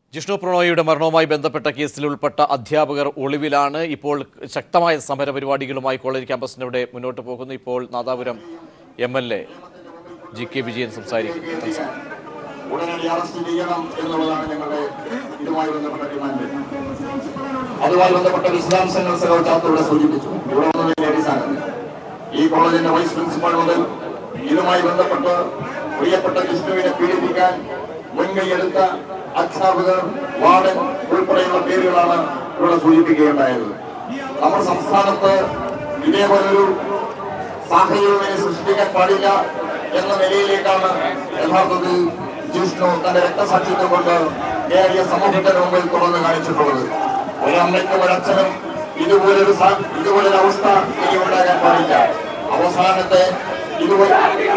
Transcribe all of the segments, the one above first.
ജിഷ്ണു പ്രണോയിയുടെ മരണവുമായി ബന്ധപ്പെട്ട കേസിൽ ഉൾപ്പെട്ട അധ്യാപകർ ഒളിവിലാണ് ഇപ്പോൾ ശക്തമായ സമരപരിപാടികളുമായി കോളേജ് ക്യാമ്പസിനവിടെ മുന്നോട്ട് പോകുന്നു ഇപ്പോൾ Nadapuram M L A G K Vijayan സംസാരിക്കുന്നു ഉടനടി അറസ്റ്റ് ചെയ്യണം എന്നുള്ളതാണ് ഞങ്ങളുടെ ഇതുമായി ബന്ധപ്പെട്ട ഡിമാൻഡ് അതുമായി ബന്ധപ്പെട്ട വിശദാംശങ്ങൾ സഹോദര ചാത്തോടെ സൂചിപ്പിച്ചു ഇവിടെ വന്നതിന്റെ അടിസ്ഥാനത്തിൽ ഈ കോളേജിന്റെ വൈസ് പ്രിൻസിപ്പൽ മുതൽ ഇതുമായി ബന്ധപ്പെട്ട് പ്രിയപ്പെട്ട വിഷ്ണുവിനെ പീഡിപ്പിക്കാൻ മുൻകൈയെടുത്ത അധ്യാപകർ വാർഡൻ ഉൾപ്പെടെയുള്ള പേരുകളാണ് ഇവിടെ സൂചിപ്പിക്കുകയുണ്ടായത് നമ്മുടെ സംസ്ഥാനത്ത് ഇതേപോലൊരു സാഹചര്യം സൃഷ്ടിക്കാൻ പാടില്ല എന്ന നിലയിലേക്കാണ് യഥാർത്ഥത്തിൽ ജിഷ്ണു തന്റെ രക്തസാക്ഷിത്വം കൊണ്ട് കേരളീയ സമൂഹത്തിന് മുമ്പിൽ തുറന്നു കാണിച്ചിട്ടുള്ളത് ഒരമ്മയ്ക്കും ഒരച്ഛനും ഇതുപോലൊരു സ- ഇതുപോലൊരു അവസ്ഥ ഇനി ഉണ്ടാകാൻ പാടില്ല അവസാനത്തെ ഇതുപോലെ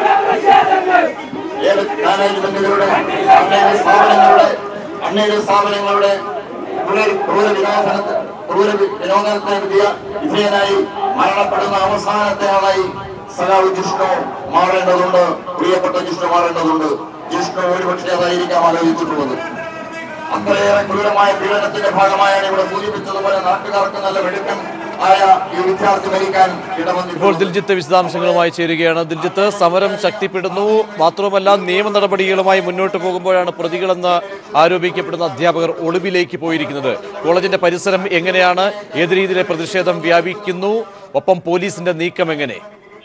ഏത് മാനേജ്മെന്റുകളുടെ അന്നേര സ്ഥാപനങ്ങളുടെ അന്നേര സ്ഥാപനങ്ങളുടെ ക്രൂര ക്രൂര വിനോദനത്തിന് ക്രൂര വി- വിനോദനത്തിന് വിധിയ വിധേയനായി മരണപ്പെടുന്ന അവസാനത്തെ ആളായി സഖാവ് ജിഷ്ണു മാറേണ്ടതുണ്ട് പ്രിയപ്പെട്ട ജിഷ്ണു മാറേണ്ടതുണ്ട് ജിഷ്ണു ഒരുപക്ഷെ അതായിരിക്കാം ആലോചിച്ചിട്ടുള്ളത് അത്രയേറെ ക്രൂരമായ പീഡനത്തിന്റെ ഭാഗമായാണ് ഇവിടെ സൂചിപ്പിച്ചതുപോലെ നാട്ടുകാർക്ക് നല്ല വെടുക്കം ആയ ഈ വിദ്യാർത്ഥി മരിക്കാൻ ഇപ്പോൾ ഇടവന്നിട്ടുള്ളത് ദിൽജിത്ത് വിശദാംശങ്ങളുമായി ചേരുകയാണ് ദിൽജിത്ത് സമരം ശക്തിപ്പെടുന്നു മാത്രവുമല്ല നിയമ നടപടികളുമായി മുന്നോട്ട് പോകുമ്പോഴാണ് പ്രതികളെന്ന് ആരോപിക്കപ്പെടുന്ന അധ്യാപകർ ഒളിവിലേക്ക് പോയിരിക്കുന്നത് കോളേജിന്റെ പരിസരം എങ്ങനെയാണ് ഏത് രീതിയിലെ പ്രതിഷേധം വ്യാപിക്കുന്നു ഒപ്പം പോലീസിന്റെ നീക്കം എങ്ങനെ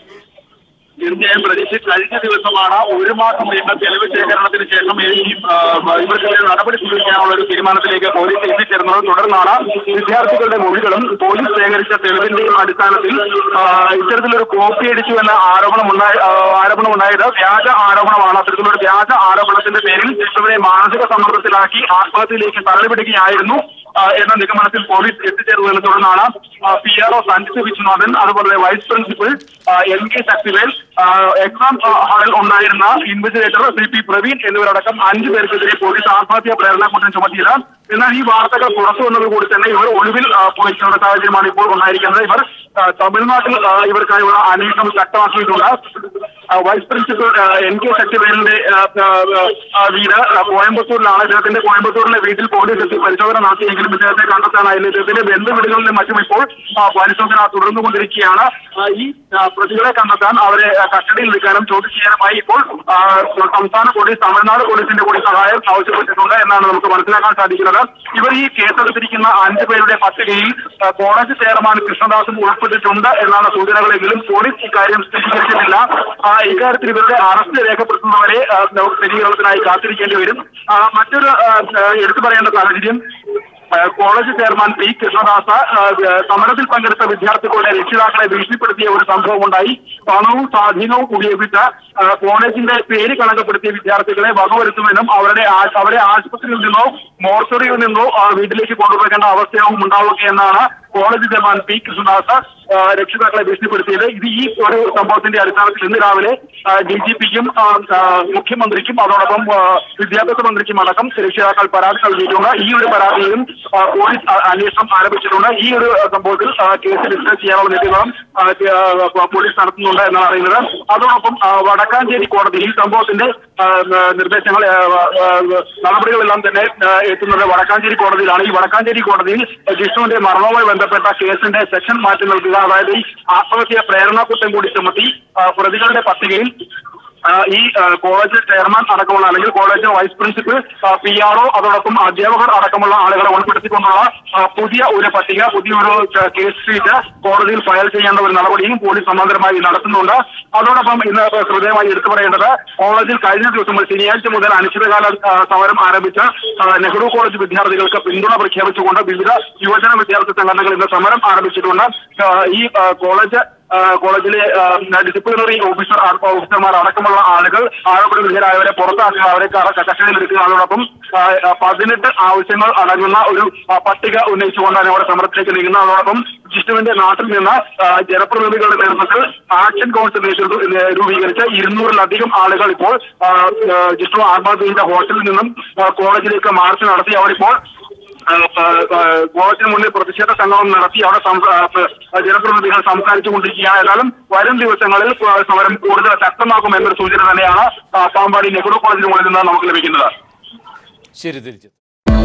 തീർച്ചയായും പ്രതീക്ഷ കഴിഞ്ഞ ദിവസമാണ് ഒരു മാസം നീണ്ട തെളിവ് ശേഖരണത്തിന് ശേഷം ഈ ആ, ഇവർക്കെതിരെ നടപടി സ്വീകരിക്കാനുള്ള ഒരു തീരുമാനത്തിലേക്ക് പോലീസ് എത്തിച്ചേർന്നത് തുടർന്നാണ് വിദ്യാർത്ഥികളുടെ മൊഴികളും പോലീസ് ശേഖരിച്ച തെളിവിന്റെയും അടിസ്ഥാനത്തിൽ ആ, ഇത്തരത്തിലൊരു കോപ്പി അടിച്ചു എന്ന ആരോപണം ഉണ്ടായി ആ, ആരോപണം ഉണ്ടായത് വ്യാജ ആരോപണമാണ് അത്തരത്തിലൊരു വ്യാജ ആരോപണത്തിന്റെ പേരിൽ ഇവരെ മാനസിക സമ്മർദ്ദത്തിലാക്കി ആത്മഹത്യയിലേക്ക് തള്ളിപിടിക്കുകയായിരുന്നു ആ, എന്ന നിഗമനത്തിൽ പോലീസ് എത്തിച്ചേർന്നതിനെ തുടർന്നാണ് P R O Sanjith Viswanathan അതുപോലെ വൈസ് പ്രിൻസിപ്പൽ ആ, എം കെ ശക്തിവേൽ ആ, എക്സാം ആ, ഹാളിൽ ഉണ്ടായിരുന്ന ഇൻവെസ്റ്റിഗേറ്റർ സി പി പ്രവീൺ എന്നിവരടക്കം അഞ്ചു പേർക്കെതിരെ പോലീസ് ആത്മഹത്യാ പ്രേരണ കുറ്റം ചുമത്തിയത് എന്നാൽ ഈ വാർത്തകൾ പുറത്തു വന്നതോടുകൂടി തന്നെ ഇവർ ഒളിവിൽ ആ, പോയിരിക്കുന്ന സാഹചര്യമാണ് ഇപ്പോൾ ഉണ്ടായിരിക്കുന്നത് ഇവർ ആ, തമിഴ്നാട്ടിൽ ആ, ഇവർക്കായുള്ള അന്വേഷണം ശക്തമാക്കിയിട്ടുണ്ട് ആ, വൈസ് പ്രിൻസിപ്പൽ ആ, എൻ കെ ശക്തിവേലിന്റെ ആ, ആ, ആ, വീട് ആ, കോയമ്പത്തൂരിലാണ് ഇദ്ദേഹത്തിന്റെ കോയമ്പത്തൂരിലെ വീട്ടിൽ പോലീസ് എത്തി പരിശോധന നടത്തിയെങ്കിലും ഇദ്ദേഹത്തെ കണ്ടെത്താനായില്ല ഇദ്ദേഹത്തിന്റെ ബന്ധുവീടുകളിലും മറ്റും ഇപ്പോൾ ആ, പരിശോധന തുടർന്നുകൊണ്ടിരിക്കുകയാണ് ആ, ഈ ആ, പ്രതികളെ കണ്ടെത്താൻ അവരെ ആ, കസ്റ്റഡിയിൽ എടുക്കാനും ചോദ്യം ചെയ്യാനുമായി ഇപ്പോൾ ആ, സംസ്ഥാന പോലീസ് തമിഴ്നാട് പോലീസിന്റെ കൂടി സഹായം ആവശ്യപ്പെട്ടിട്ടുണ്ട് എന്നാണ് നമുക്ക് മനസ്സിലാക്കാൻ സാധിക്കുന്നത് ഇവർ ഈ കേസെടുത്തിരിക്കുന്ന അഞ്ചു പേരുടെ പട്ടികയിൽ ആ, കോളേജ് ചെയർമാൻ കൃഷ്ണദാസും ഉൾപ്പെട്ടിട്ടുണ്ട് എന്നാണ് സൂചനകളെങ്കിലും പോലീസ് ഇക്കാര്യം സ്ഥിരീകരിച്ചിട്ടില്ല ആ, ഇക്കാര്യത്തിൽ ഇവരുടെ അറസ്റ്റ് രേഖപ്പെടുത്തുന്നവരെ ആ, നമുക്ക് സ്ഥിരീകരണത്തിനായി കാത്തിരിക്കേണ്ടി വരും ആ, മറ്റൊരു ആ, ആ, എടുത്തു പറയേണ്ട സാഹചര്യം ആ, കോളേജ് ചെയർമാൻ പി കൃഷ്ണദാസ ആ, ആ, സമരത്തിൽ പങ്കെടുത്ത വിദ്യാർത്ഥികളുടെ രക്ഷിതാക്കളെ ഭീഷണിപ്പെടുത്തിയ ഒരു സംഭവം ഉണ്ടായി പണവും സ്വാധീനവും ഉപയോഗിച്ച് ആ, കോളേജിന്റെ പേര് കളങ്കപ്പെടുത്തിയ വിദ്യാർത്ഥികളെ വകവരുത്തുമെന്നും അവരുടെ ആ- അവരെ ആശുപത്രിയിൽ നിന്നോ മോർച്ചറിയിൽ നിന്നോ ആ, വീട്ടിലേക്ക് കൊണ്ടുപോകേണ്ട അവസ്ഥയാവും ഉണ്ടാവുകയെന്നാണ് കോളേജ് ചെയർമാൻ പി കൃഷ്ണദാസ് ആ, രക്ഷിതാക്കളെ ഭീഷണിപ്പെടുത്തിയത് ഇത് ഈ ഒരു സംഭവത്തിന്റെ അടിസ്ഥാനത്തിൽ ഇന്ന് രാവിലെ ഡി ജി പിക്കും മുഖ്യമന്ത്രിക്കും അതോടൊപ്പം ആ, വിദ്യാഭ്യാസ മന്ത്രിക്കും അടക്കം രക്ഷിതാക്കൾ പരാതി നൽകിയിട്ടുണ്ട് ഈ ഒരു പരാതിയിലും ആ, പോലീസ് ആ, അന്വേഷണം ആരംഭിച്ചിട്ടുണ്ട് ഈ ഒരു ആ, സംഭവത്തിൽ ആ, കേസ് രജിസ്റ്റർ ചെയ്യാനുള്ള നീതികളും ആ, ആ, പോലീസ് നടത്തുന്നുണ്ട് എന്നാണ് അറിയുന്നത് അതോടൊപ്പം ആ, വടക്കാഞ്ചേരി കോടതി ഈ സംഭവത്തിന്റെ ആ, ആ, നിർദ്ദേശങ്ങൾ ആ, ആ, നടപടികളെല്ലാം തന്നെ ആ, എത്തുന്നത് വടക്കാഞ്ചേരി കോടതിയിലാണ് ഈ വടക്കാഞ്ചേരി കോടതിയിൽ ജിഷ്ണുവിന്റെ മരണവുമായി ബന്ധപ്പെട്ട കേസിന്റെ സെക്ഷൻ മാറ്റി നൽകുക അതായത് ഈ ആത്മഹത്യ പ്രേരണ കുറ്റം കൂടി ചുമത്തി ആ, പ്രതികളുടെ പട്ടികയിൽ ആ, ഈ ആ, കോളേജ് ചെയർമാൻ അടക്കമുള്ള അല്ലെങ്കിൽ college vice principal P R O അതോടൊപ്പം അധ്യാപകർ അടക്കമുള്ള ആളുകളെ ഉൾപ്പെടുത്തിക്കൊണ്ടുള്ള ആ, പുതിയ ഒരു പട്ടിക പുതിയൊരു ച- കേസ് ഷീറ്റ് കോടതിയിൽ ഫയൽ ചെയ്യേണ്ട ഒരു നടപടിയും പോലീസ് സമാന്തരമായി നടത്തുന്നുണ്ട് അതോടൊപ്പം ഇന്ന് ഹൃദയമായി എടുത്തു പറയേണ്ടത് കോളേജിൽ കഴിഞ്ഞ ദിവസം മുതൽ ശനിയാഴ്ച മുതൽ അനിശ്ചിതകാല ആ, സമരം ആരംഭിച്ച ആ, നെഹ്റു കോളേജ് വിദ്യാർത്ഥികൾക്ക് പിന്തുണ പ്രഖ്യാപിച്ചുകൊണ്ട് വിവിധ യുവജന വിദ്യാർത്ഥി സംഘടനകൾ ഇന്ന് സമരം ആരംഭിച്ചിട്ടുണ്ട് ആ, ഈ ആ, കോളേജ് ആ, കോളേജിലെ ആ, ഡിസിപ്ലിനറി ഓഫീസർ ഓഫീസർമാർ അടക്കമുള്ള ആളുകൾ ആരോപണ വിധേയരായവരെ പുറത്താക്കുക അവരെ ക- കസ്റ്റഡിയിലെടുക്കുക അതോടൊപ്പം ആ, ആ, പതിനെട്ട് ആവശ്യങ്ങൾ അടങ്ങുന്ന ഒരു ആ, പട്ടിക ഉന്നയിച്ചുകൊണ്ടാണ് അവിടെ സമരത്തിലേക്ക് നീങ്ങുന്നത് അതോടൊപ്പം ജിഷ്ണുവിന്റെ നാട്ടിൽ നിന്ന് ആ, ജനപ്രതിനിധികളുടെ നേതൃത്വത്തിൽ ആക്ഷൻ കൗൺസിൽ നേതൃത്വം രൂപീകരിച്ച ഇരുന്നൂറിലധികം ആളുകൾ ഇപ്പോൾ ആ, ആ, ജിഷ്ണു ആത്മഹത്യയുടെ ഹോട്ടലിൽ നിന്നും ആ, കോളേജിലേക്ക് മാർച്ച് നടത്തി അവരിപ്പോൾ ആ, ആ, ആ, കോളേജിന് മുന്നിൽ പ്രതിഷേധ സംഗമം നടത്തി അവിടെ സംസ- ആ, ആ, ജനപ്രതിനിധികൾ സംസാരിച്ചു കൊണ്ടിരിക്കുകയാണ് ഏതായാലും വരും ദിവസങ്ങളിൽ ആ, സമരം കൂടുതൽ ശക്തമാക്കും എന്നൊരു സൂചന തന്നെയാണ് ആ, പാമ്പാടി നെഹ്റു കോളേജിന് മുന്നിൽ നിന്ന് നമുക്ക് ലഭിക്കുന്നത് ശരി തിരിച്ചു